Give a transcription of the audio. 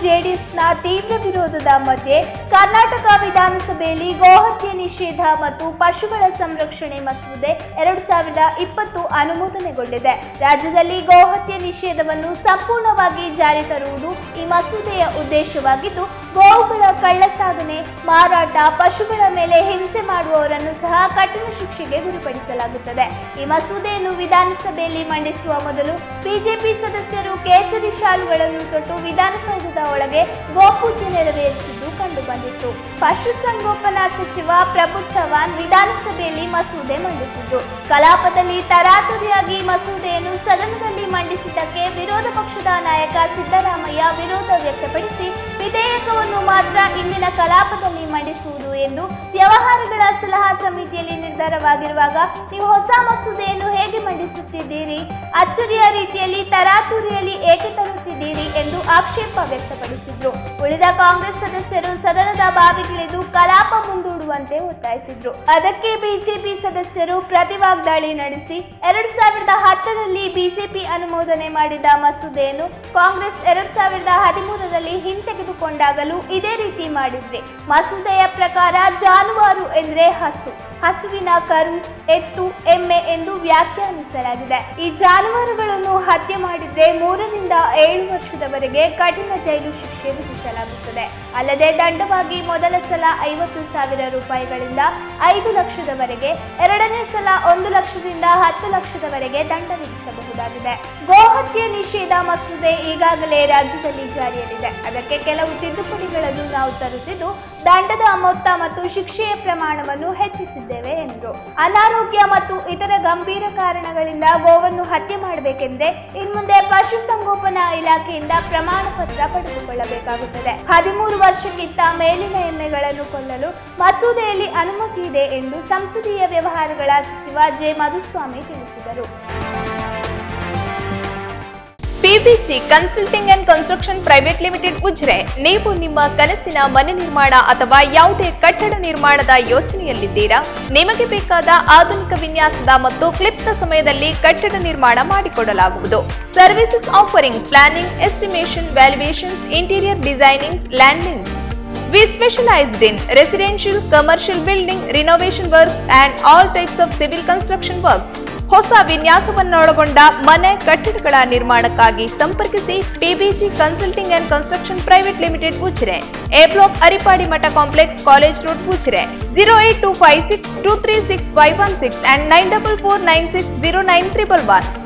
ಜೆಡಿಎಸ್ನ ತೀವ್ರ ವಿರೋಧದ ಮಧ್ಯೆ ಕರ್ನಾಟಕ ವಿಧಾನಸಭೆಯಲ್ಲಿ ಗೋಹತ್ಯೆ ನಿಷೇಧ ಮತ್ತು ಪಶುಗಳ ಸಂರಕ್ಷಣೆ ಮಸೂದೆ ಎರಡು ಸಾವಿರದ ಇಪ್ಪತ್ತು ಅನುಮೋದನೆಗೊಂಡಿದೆ ರಾಜ್ಯದಲ್ಲಿ ಗೋಹತ್ಯೆ ನಿಷೇಧವನ್ನು ಸಂಪೂರ್ಣವಾಗಿ ಜಾರಿ ತರುವುದು ಈ ಮಸೂದೆಯ ಉದ್ದೇಶವಾಗಿದ್ದು ಗೋವುಗಳ ಕಳ್ಳಸಾಗಣೆ ಮಾರಾಟ ಪಶುಗಳ ಮೇಲೆ ಹಿಂಸೆ ಮಾಡುವವರನ್ನು ಸಹ ಕಠಿಣ ಶಿಕ್ಷೆಗೆ ಗುರಿಪಡಿಸಲಾಗುತ್ತದೆ ಈ ಮಸೂದೆಯನ್ನು ವಿಧಾನಸಭೆಯಲ್ಲಿ ಮಂಡಿಸುವ ಮೊದಲು ಬಿಜೆಪಿ ಸದಸ್ಯರು ಕೇಸರಿ ಶಾಲುಗಳನ್ನು ತೊಟ್ಟು ವಿಧಾನಸೌಧದ ಒಳಗೆ ಗೋಪೂಜೆ ನೆರವೇರಿಸಿದ್ದು ಕಂಡುಬಂದಿತ್ತು ಪಶುಸಂಗೋಪನಾ ಸಚಿವ ಪ್ರಭು ಚವ್ಹಾಣ್ ವಿಧಾನಸಭೆಯಲ್ಲಿ ಮಸೂದೆ ಮಂಡಿಸಿದ್ರು ಕಲಾಪದಲ್ಲಿ ತರಾತುರಿಯಾಗಿ ಮಸೂದೆಯನ್ನು ಸದನದಲ್ಲಿ ಮಂಡಿಸಿದ್ದಕ್ಕೆ ವಿರೋಧ ಪಕ್ಷದ ನಾಯಕ ಸಿದ್ದರಾಮಯ್ಯ ವಿರೋಧ ವ್ಯಕ್ತಪಡಿಸಿ ವಿಧೇಯಕವನ್ನು ಮಾತ್ರ ಇಂದಿನ ಕಲಾಪದಲ್ಲಿ ಮಂಡಿಸುವುದು ಎಂದು ವ್ಯವಹಾರಗಳ ಸಲಹಾ ಸಮಿತಿಯಲ್ಲಿ ನಿರ್ಧಾರವಾಗಿರುವಾಗ ನೀವು ಹೊಸ ಮಸೂದೆಯನ್ನು ಹೇಗೆ ಮಂಡಿಸುತ್ತಿದ್ದೀರಿ ಅಚ್ಚರಿಯ ರೀತಿಯಲ್ಲಿ ತರಾತುರಿಯಲ್ಲಿ ಏಕೆ ತರುತ್ತಿದ್ದೀರಿ ಎಂದು ಆಕ್ಷೇಪ ವ್ಯಕ್ತಪಡಿಸಿದ್ರು ಉಳಿದ ಕಾಂಗ್ರೆಸ್ ಸದಸ್ಯರು ಸದನದ ಬಾವಿಗಿಳಿದು ಕಲಾಪ ಮುಂದೂಡುವಂತೆ ಒತ್ತಾಯಿಸಿದ್ರು ಅದಕ್ಕೆ ಬಿಜೆಪಿ ಸದಸ್ಯರು ಪ್ರತಿವಾಗ್ದಾಳಿ ನಡೆಸಿ ಎರಡು ಸಾವಿರದ ಹತ್ತರಲ್ಲಿ ಬಿಜೆಪಿ ಅನುಮೋದನೆ ಮಾಡಿದ ಮಸೂದೆಯನ್ನು ಕಾಂಗ್ರೆಸ್ ಎರಡು ಸಾವಿರದ ಹದಿಮೂರರಲ್ಲಿ ಹಿಂತೆಗೆದುಕೊಂಡಾಗಲೂ ಇದೇ ರೀತಿ ಮಾಡಿದ್ರಿ ಮಸೂದೆಯ ಪ್ರಕಾರ ಜಾನುವಾರು ಎಂದ್ರೆ ಹಸು ಹಸುವಿನ ಕರು ಎತ್ತು ಎಮ್ಮೆ ಎಂದು ವ್ಯಾಖ್ಯಾನಿಸಲಾಗಿದೆ ಈ ಜಾನುವಾರುಗಳನ್ನು ಹತ್ಯೆ ಮಾಡಿದ್ರೆ ಮೂರರಿಂದ ಏಳು ವರ್ಷದವರೆಗೆ ಕಠಿಣ ಜೈಲು ಶಿಕ್ಷೆ ವಿಧಿಸಲಾಗುತ್ತದೆ ಅಲ್ಲದೆ ದಂಡವಾಗಿ ಮೊದಲ ಸಲ ಐವತ್ತು ಸಾವಿರ ರೂಪಾಯಿಗಳಿಂದ ಐದು ಲಕ್ಷದವರೆಗೆ ಎರಡನೇ ಸಲ ಒಂದು ಲಕ್ಷದಿಂದ ಹತ್ತು ಲಕ್ಷದವರೆಗೆ ದಂಡ ವಿಧಿಸಬಹುದಾಗಿದೆ ಗೋಹತ್ಯೆ ನಿಷೇಧ ಮಸೂದೆ ಈಗಾಗಲೇ ರಾಜ್ಯದಲ್ಲಿ ಜಾರಿಯಲ್ಲಿದೆ ಅದಕ್ಕೆ ಕೆಲವು ತಿದ್ದುಪಡಿಗಳನ್ನು ನಾವು ತರುತ್ತಿದ್ದು ದಂಡದ ಮೊತ್ತ ಮತ್ತು ಶಿಕ್ಷೆಯ ಪ್ರಮಾಣವನ್ನು ಹೆಚ್ಚಿಸಿದ್ದೇವೆ ಎಂದರು ಅನಾರೋಗ್ಯ ಮತ್ತು ಇತರ ಗಂಭೀರ ಕಾರಣಗಳಿಂದ ಗೋವನ್ನು ಹತ್ಯೆ ಮಾಡಬೇಕೆಂದ್ರೆ ಇನ್ಮುಂದೆ ಪಶುಸಂಗೋಪನಾ ಇಲಾಖೆಯಿಂದ ಪ್ರಮಾಣ ಪತ್ರ ಪಡೆದುಕೊಳ್ಳಬೇಕಾಗುತ್ತದೆ ಹದಿಮೂರು ವರ್ಷಕ್ಕಿಂತ ಮೇಲಿನ ಎಮ್ಮೆಗಳನ್ನು ಕೊಲ್ಲಲು ಮಸೂದೆಯಲ್ಲಿ ಅನುಮತಿ ಇದೆ ಎಂದು ಸಂಸದೀಯ ವ್ಯವಹಾರಗಳ ಸಚಿವ ಜೆ ಮಧುಸ್ವಾಮಿ ತಿಳಿಸಿದರು PBG consulting and construction private limited Ujire ನೀವು ನಿಮ್ಮ ಕನಸಿನ ಮನೆ ನಿರ್ಮಾಣ ಅಥವಾ ಯಾವುದೇ ಕಟ್ಟಡ ನಿರ್ಮಾಣದ ಯೋಚನೆಯಲ್ಲಿದ್ದೀರಾ ನಿಮಗೆ ಬೇಕಾದ ಆಧುನಿಕ ವಿನ್ಯಾಸದ ಮತ್ತು ಕ್ಲಿಪ್ತ ಸಮಯದಲ್ಲಿ ಕಟ್ಟಡ ನಿರ್ಮಾಣ ಮಾಡಿಕೊಡಲಾಗುವುದು services offering planning estimation valuations interior designing landings We specialized in residential, commercial building, renovation works and all types of civil construction works. ಹೊಸ ವಿನ್ಯಾಸವನ್ನೊಳಗೊಂಡ ಮನೆ ಕಟ್ಟಡಗಳ ನಿರ್ಮಾಣಕ್ಕಾಗಿ ಸಂಪರ್ಕಿಸಿ PBG consulting and construction private limited Ujire A block Aripadi Math complex college road Ujire zero eight two five six two three six five one six and nine double four nine six zero nine triple one